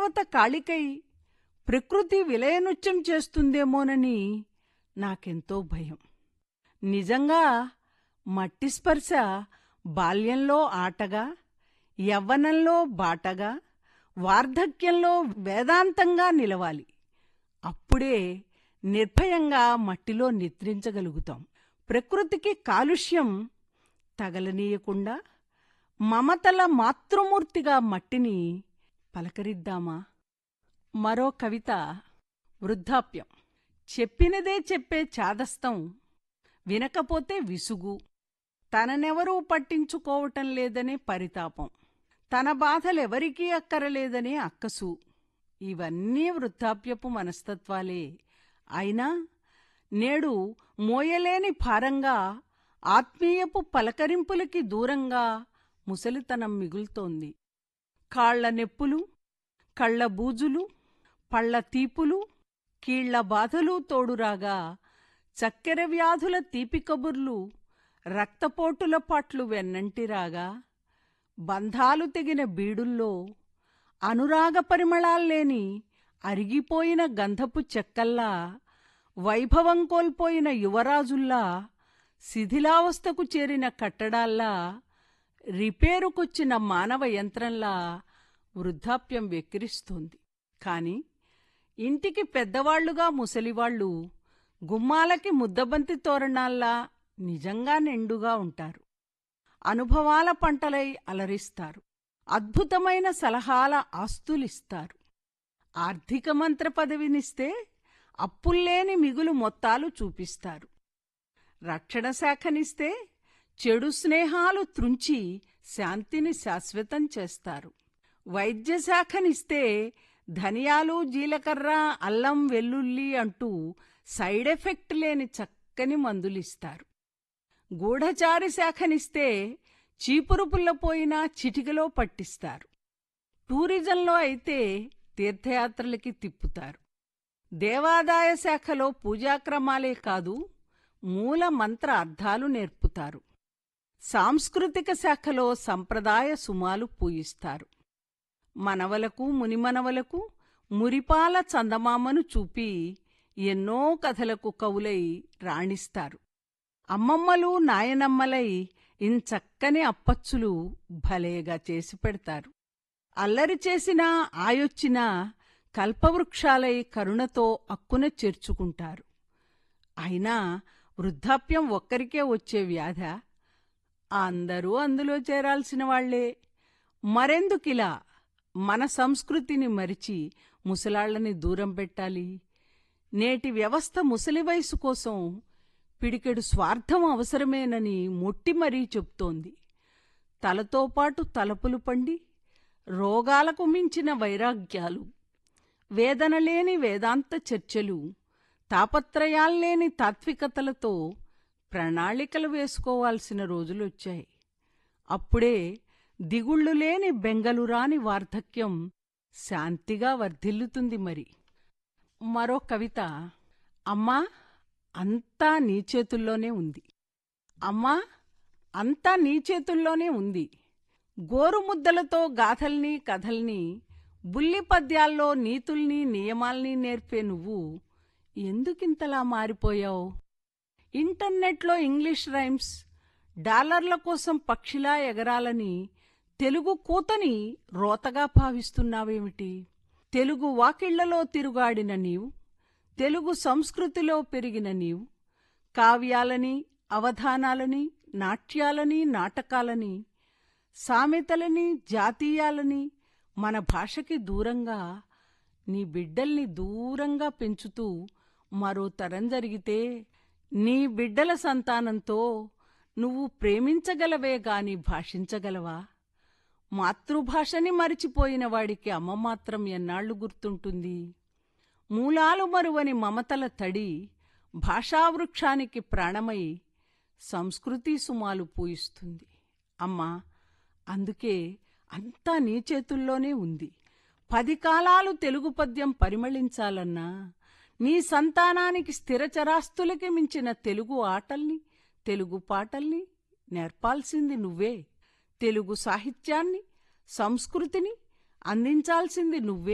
దేవత కాళికై ప్రకృతి విలయనృత్యం చేస్తుందేమోనని నాకెంతో భయం నిజంగా మట్టి స్పర్శ బాల్యంలో ఆటగా యవ్వనంలో బాటగా వార్ధక్యంలో వేదాంతంగా నిలవాలి అప్పుడే నిర్భయంగా మట్టిలో నిద్రించగలుగుతాం ప్రకృతికి కాలుష్యం తగలనీయకుండా మమతల మాతృమూర్తిగా మట్టిని పలకరిద్దామా మరో కవిత వృద్ధాప్యం చెప్పినదే చెప్పే చాదస్తం వినకపోతే విసుగు తననెవరూ పట్టించుకోవటం లేదనే పరితాపం తన బాధలెవరికీ అక్కరలేదనే అక్కసు ఇవన్నీ వృద్ధాప్యపు మనస్తత్వాలే అయినా నేడు మోయలేని భారంగా ఆత్మీయపు పలకరింపులకి దూరంగా ముసలితనం మిగులుతోంది కాళ్ల నెప్పులు కళ్ళ బూజులు పళ్ళ తీపులు కీళ్ల బాధలు తోడురాగా చక్కెర వ్యాధుల తీపి కబుర్లు రక్తపోటుల పాట్లు వెన్నంటిరాగా బంధాలు తెగిన బీడుల్లో అనురాగ పరిమళాల్లేని అరిగిపోయిన గంధపు చెక్కల్లా వైభవం కోల్పోయిన యువరాజుల్లా శిథిలావస్థకు చేరిన కట్టడాల్లా రిపేరుకొచ్చిన మానవ యంత్రంలా వృద్ధాప్యం వెక్కిరిస్తోంది కాని ఇంటికి పెద్దవాళ్లుగా ముసలివాళ్లు గుమ్మాలకి ముద్దబంతి తోరణాల్లా నిజంగా నిండుగా ఉంటారు అనుభవాల పంటలై అలరిస్తారు అద్భుతమైన సలహాల ఆస్తులిస్తారు ఆర్థిక మంత్ర పదవినిస్తే అప్పుల్లేని మిగులు మొత్తాలు చూపిస్తారు రక్షణ శాఖనిస్తే చెడు స్నేహాలు త్రుంచి శాంతిని శాశ్వతం చేస్తారు వైద్య శాఖనిస్తే ధనియాలు జీలకర్ర అల్లం వెల్లుల్లి అంటూ సైడ్ ఎఫెక్ట్ లేని చక్కని మందులిస్తారు గూఢచారి శాఖనిస్తే చీపురు పుల్లపోయినా చిటికలో పట్టిస్తారు టూరిజంలో అయితే తీర్థయాత్రలకి తిప్పుతారు దేవాదాయ శాఖలో పూజాక్రమాలే కాదు మూల మంత్ర అర్థాలు నేర్పుతారు సాంస్కృతిక శాఖలో సంప్రదాయ సుమాలు పూయిస్తారు మనవలకు మునిమనవలకు మురిపాల చందమామను చూపి ఎన్నో కథలకు కవులై రాణిస్తారు అమ్మమ్మలు నాయనమ్మలై ఇంచక్కని అప్పచ్చులు భలేగా చేసి పెడతారు అల్లరి చేసినా ఆయొచ్చినా కల్పవృక్షాలై కరుణతో అక్కున చేర్చుకుంటారు అయినా వృద్ధాప్యం ఒక్కరికే వచ్చే వ్యాధ అందరూ అందులో చేరాల్సిన వాళ్లే మరెందుకిలా మన సంస్కృతిని మరిచి ముసలాళ్లని దూరం పెట్టాలి నేటి వ్యవస్థ ముసలి వయసు కోసం పిడికెడు స్వార్థం అవసరమేనని మొట్టి మరీ చెప్తోంది తలతో పాటు తలపులు పండి రోగాలకు మించిన వైరాగ్యాలు వేదనలేని వేదాంత చర్చలు తాపత్రయాల్లేని తాత్వికతలతో ప్రణాళికలు వేసుకోవాల్సిన రోజులొచ్చాయి అప్పుడే దిగుళ్ళు లేని బెంగలురాని వార్ధక్యం శాంతిగా వర్ధిల్లుతుంది మరి మరో కవిత అమ్మా అంతా నీ చేతుల్లోనే ఉంది అమ్మా అంతా నీ చేతుల్లోనే ఉంది గోరుముద్దలతో గాథల్ని కథల్ని బుల్లి పద్యాల్లో నీతుల్ని నియమాల్ని నేర్పే నువ్వు ఎందుకింతలా మారిపోయావు ఇంటర్నెట్లో ఇంగ్లీష్ రైమ్స్ డాలర్ల కోసం పక్షిలా ఎగరాలని తెలుగు కూతని రోతగా భావిస్తున్నావేమిటి తెలుగు వాకిళ్లలో తిరుగాడిన నీవు తెలుగు సంస్కృతిలో పెరిగిన నీవు కావ్యాలని అవధానాలని నాట్యాలని నాటకాలని సామెతలని జాతీయాలని మన భాషకి దూరంగా నీ బిడ్డల్ని దూరంగా పెంచుతూ మరో తరం జరిగితే నీ బిడ్డల సంతానంతో నువ్వు ప్రేమించగలవే గాని భాషించగలవా మాతృభాషని మరిచిపోయిన వాడికి అమ్మ మాత్రం ఎన్నాళ్లు గుర్తుంటుంది మూలాలు మరువని మమతల తడి భాషావృక్షానికి ప్రాణమై సంస్కృతి సుమాలు పూయిస్తుంది అమ్మా అందుకే అంతా నీ చేతుల్లోనే ఉంది పది కాలాలు తెలుగు పద్యం పరిమళించాలన్నా నీ సంతానానికి స్థిరచరాస్తులకి మించిన తెలుగు ఆటల్ని తెలుగు పాటల్ని నేర్పాల్సింది నువ్వే తెలుగు సాహిత్యాన్ని సంస్కృతిని అందించాల్సింది నువ్వే